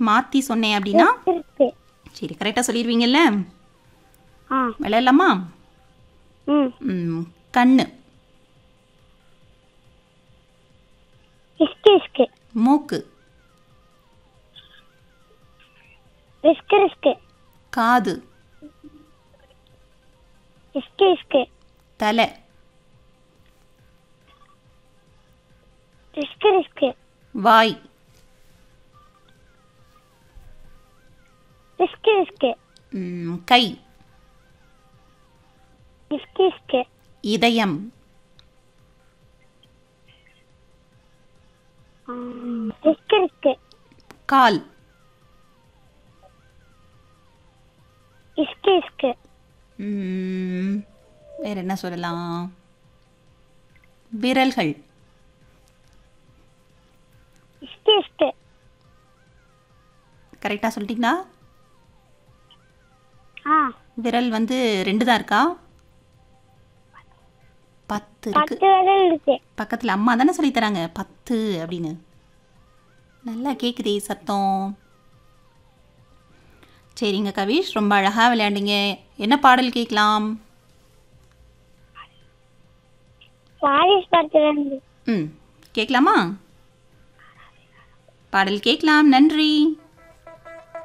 மாற்றி சொன்னேன் அப்படின்னா இருக்கு சரி கரெக்டாக சொல்லிடுவீங்கல்ல ஆ விளையாடலாமா ம் ம், கண்ணு இஸ்கு இஸ்கு மூக்கு ரிஸ்கு ரிஸ்கு காது இஸ்கு இஸ்கு தலை ரிஸ்கு ரிஸ்கு வாய் ரிஸ்கு ரிஸ்கு ம், கை இஸ்கு இஸ்கு இதயம் ரிஸ்கு ரிஸ்கு கால் இஸ்கு இஸ்கு ம், வேற என்ன சொல்லலாம் விரல்கள் இஸ்கு இஸ்கு கரெக்டாக சொல்லிட்டீங்களா ஆ விரல் வந்து ரெண்டு தான் இருக்கா பத்து இருக்கு பத்து விரல் இருக்கு பக்கத்தில் அம்மா தானே சொல்லித் தராங்க பத்து அப்படின்னு நல்லா கேட்குதே சத்தம் சரிங்க கவிஷ் ரொம்ப அழகாக விளையாண்டீங்க என்ன பாடல் கேட்கலாம் வாரிஸ் படத்துல இருந்து ம் கேட்கலாமா பாடல் கேட்கலாம் நன்றி